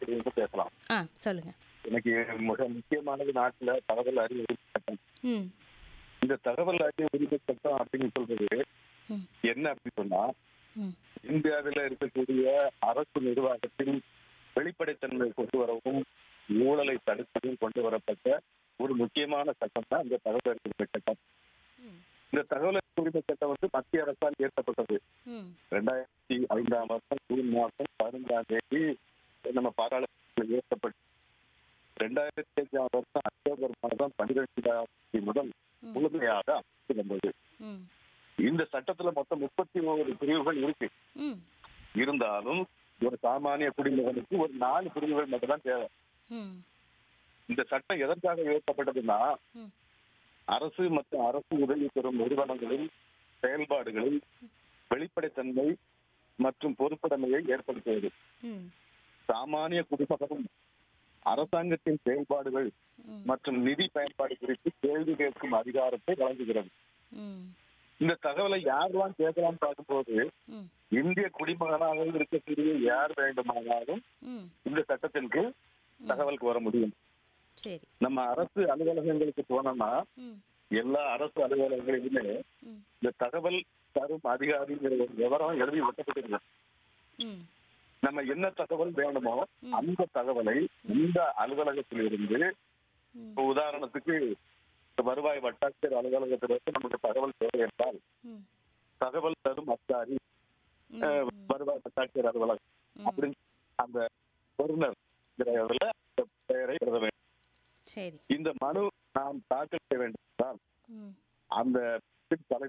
தெரியும் பேசலாம் ஆ சொல்லுங்க எனக்கு மிக முக்கியமானது நாட்டுல தகவல் அறிவு உரிமை சட்டம் ம் இந்த தகவல் அறிவு உரிமை சட்டம் அப்படின்னு சொல்றது ம் என்ன அப்படின்னு சொன்னா ம் இந்தியாவில் இருக்கக்கூடிய அரசு நிர்வாகத்தில் வெளிப்படைத்தன்மை கொண்டு வரவும் ஊழலை தடுக்கவும் கொண்டு வரப்பட்ட ஒரு முக்கியமான சட்டம் தான் இந்த தகவல் அறிவு உரிமை சட்டம் ம் இந்த தகவல் அறிவு உரிமை சட்டம் வந்து மத்திய அரசால் இயற்றப்பட்டது ம் ரெண்டாயிரத்தி ஐந்தாம் வருஷம் ஜூன் மாதம் பதினைந்தாம் தேதி நம்ம பாராளுமன்றத்தில் இயற்றப்பட்டு ரெண்டாயிரத்தி அஞ்சாம் வருஷம் அக்டோபர் மாதம் பன்னிரெண்டாம் தேதி முதல் ம். முழுமையாக அமலுக்கு வந்தது ம் இந்த சட்டத்துல மொத்தம் முப்பத்தி ஒரு பிரிவுகள் இருக்கு ம் இருந்தாலும் ஒரு சாமானிய குடிமகனுக்கு ஒரு நாலு பிரிவுகள் மட்டும் தான் தேவை ம் இந்த சட்டம் எதற்காக இயற்றப்பட்டதுன்னா ம் அரசு மற்றும் அரசு உதவி பெறும் நிறுவனங்களின் செயல்பாடுகளில் வெளிப்படைத்தன்மை மற்றும் பொறுப்புடைமையை ஏற்படுத்துவது ம் சாமானிய குடிமகனும் அரசாங்கத்தின் செயல்பாடுகள் ம் மற்றும் நிதி பயன்பாடு குறித்து கேள்வி கேட்கும் அதிகாரத்தை வழங்குகிறது ம் இந்த தகவலை யாரெல்லாம் கேட்கலாம் பார்க்கும்போது ம் இந்திய குடிமகனாக இருக்கக்கூடிய யார் வேண்டுமானாலும் ம் இந்த சட்டத்தின் கீழ் தகவலுக்கு வர முடியும் சரி நம்ம அரசு அலுவலகங்களுக்கு போனோம்னா ம் எல்லா அரசு அலுவலகங்களிலுமே ம் இந்த தகவல் தரும் அதிகாரிங்கிற ஒரு விவரம் எழுதி ஒட்டப்பட்டிருக்கு ம் நம்ம என்ன தகவல் வேணுமோ ம். அந்த தகவலை இந்த அலுவலகத்தில் இருந்து ம் இப்போ உதாரணத்துக்கு இப்ப வருவாய் வட்டாட்சியர் அலுவலகத்திலிருந்து நமக்கு தகவல் தேவை என்றால் ம் தகவல் தரும் அதிகாரி ம் அஹ், வருவாய் வட்டாட்சியர் அலுவலகம் ம். அப்படின்னு அந்த பொருணர் இதுல அந்த பெயரை எழுத வேண்டும் சரி இந்த மனு நாம் தாக்கல் செய்ய வேண்டும் என்றால் ம் அந்த தலை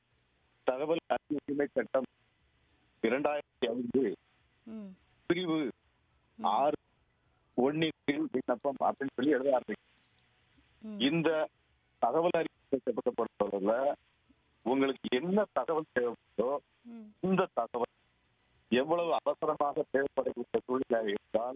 தகவல் அறிவு உரிமை சட்டம் இரண்டாயிரத்தி ஐந்து ம் பிரிவு ஆறு ஒன்னின் கீழ் விண்ணப்பம் அப்படின்னு சொல்லி எழுத ஆரம்பிக்கும் ம் இந்த தகவல் அறிக்கை பொறுத்தவரையில உங்களுக்கு என்ன தகவல் தேவைப்படுதோ ம் இந்த தகவல் எவ்வளவு அவசரமாக தேவைப்படக்கூடிய சூழ்நிலை இருந்தால்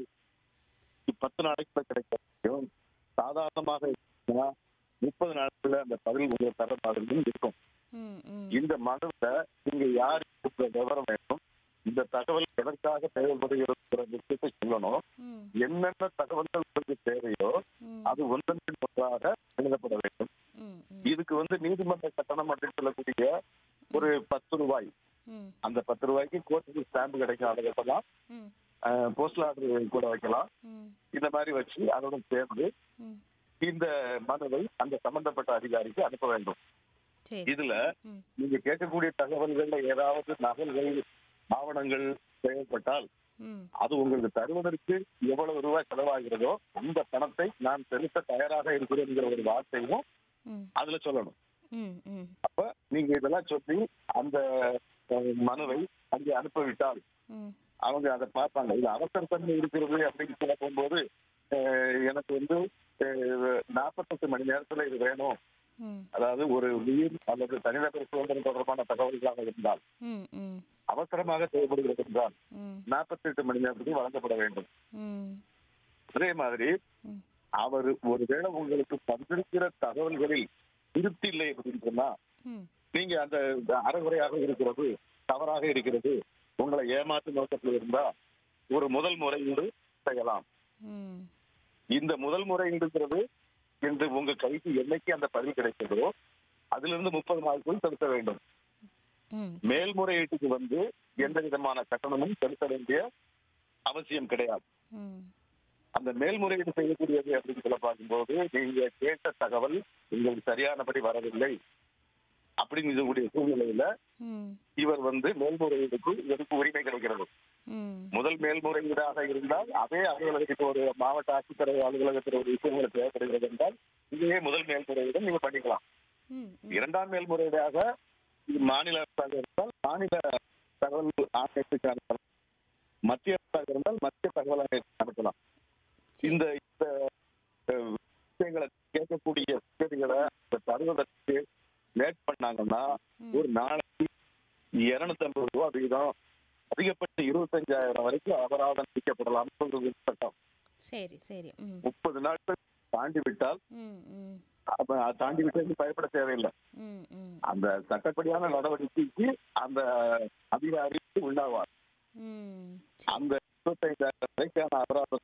பத்து நாளைக்குள்ள கிடைக்க முடியும் சாதாரணமாக இருந்தா முப்பது நாட்கள்ல அந்த பதில் உங்களுக்கு தர மாதிரி இருக்கும் ம் ம் இந்த மனுல நீங்க யாருக்கு விவரம் வேணும் இந்த தகவல் எதற்காக தேவைப்படுகிற விஷயத்தை சொல்லணும் ம் என்னென்ன தகவல்கள் உங்களுக்கு தேவையோ ம் அது ஒன்றன் பின் ஒன்றாக எழுதப்பட வேண்டும் ம் ம் இதுக்கு வந்து நீதிமன்ற கட்டணம் அப்படின்னு சொல்லக்கூடிய ஒரு பத்து ரூபாய் ம் அந்த பத்து ரூபாய்க்கு கோர்ட்டுக்கு ஸ்டாம்பு கிடைக்கும் அதை வைக்கலாம் ம் போஸ்டல் ஆர்டர் கூட வைக்கலாம் ம் இந்த மாதிரி வச்சு அதோட சேர்ந்து ம் இந்த மனுவை அந்த சம்பந்தப்பட்ட அதிகாரிக்கு அனுப்ப வேண்டும் சரி இதுல ம் நீங்க கேட்கக்கூடிய தகவல்கள்ல ஏதாவது நகல்கள் ஆவணங்கள் தேவைப்பட்டால் ம் அது உங்களுக்கு தருவதற்கு எவ்வளவு ரூபாய் செலவாகிறதோ அந்த பணத்தை நான் செலுத்த தயாராக இருக்கிறேங்கிற ஒரு வார்த்தையும் ம் அதுல சொல்லணும் ம் ம் அப்ப நீங்க இதெல்லாம் சொல்லி அந்த அஹ், மனுவை அங்கே அனுப்பிவிட்டால் ம் அவங்க அதை பார்ப்பாங்க இது அவசர தன்மை இருக்கிறது அப்படின்னு சொல்ல போகும்போது அஹ், எனக்கு வந்து நாற்பத்தெட்டு மணி நேரத்துல இது வேணும் ம் அதாவது ஒரு உயிர் அல்லது தனிநபர் சுதந்திரம் தொடர்பான தகவல்களாக இருந்தால் ம் ம் அவசரமாக தேவைப்படுகிறது என்றால் ம் நாற்பத்தெட்டு மணி நேரத்துக்கு வழங்கப்பட வேண்டும் ம் அதே மாதிரி ம் அவர் ஒருவேளை உங்களுக்கு தந்திருக்கிற தகவல்களில் திருப்தி இல்லை அப்படின்னு சொன்னா ம் நீங்க அந்த அறகுறையாக இருக்கிறது தவறாக இருக்கிறது உங்களை ஏமாற்று நோக்கத்தில் இருந்தா ஒரு முதல் முறையீடு செய்யலாம் ம் இந்த முதல் முறையீடுங்கிறது இன்று உங்க கைக்கு என்னைக்கு அந்த பதில் கிடைக்கிறதோ அதுல இருந்து முப்பது நாளுக்குள் செலுத்த வேண்டும் ம் மேல்முறையீட்டுக்கு வந்து எந்த விதமான கட்டணமும் செலுத்த வேண்டிய அவசியம் கிடையாது ம் அந்த மேல்முறையீடு செய்யக்கூடியது அப்படின்னு சொல்ல பார்க்கும்போது நீங்க கேட்ட தகவல் உங்களுக்கு சரியானபடி வரவில்லை அப்படிங்கக்கூடிய சூழ்நிலையில ம் இவர் வந்து மேல்முறையீடுக்கு இதற்கு உரிமை கிடைக்கிறது ம் முதல் மேல்முறையீடாக இருந்தால் அதே அலுவலகத்துக்கு ஒரு மாவட்ட ஆட்சித்தலைவர் அலுவலகத்தில் ஒரு விஷயங்கள் தேவைப்படுகிறது என்றால் இதையே முதல் மேல்முறையீடு நீங்க பண்ணிக்கலாம் ம் இரண்டாம் மேல்முறையீடாக இது மாநில அரசாக இருந்தால் மாநில தகவல் ஆணையத்துக்கு அனுப்பலாம் மத்திய அரசாக இருந்தால் மத்திய தகவல் ஆணையத்துக்கு அனுப்பலாம் சரி. இந்த இந்த அஹ், விஷயங்களை கேட்கக்கூடிய விஷயங்களை தருவதற்கு லேட் பண்ணாங்கன்னா ம். ஒரு நாளைக்கு இருநூத்தி ஐம்பது ரூபா வீதம் அதிகபட்ச இருபத்தஞ்சாயிரம் வரைக்கும் அபராதம் விதிக்கப்படலாம் சொல்றது சட்டம் சரி சரி ம் முப்பது நாட்கள் தாண்டி விட்டால் ம் ம் அப்ப அது தாண்டி விட்டு பயப்பட தேவையில்லை ம் ம் அந்த சட்டப்படியான நடவடிக்கைக்கு அந்த அதிகாரி உள்ளாவார் ம் அந்த இருபத்தைந்தாயிரம் வரைக்கான அபராதம்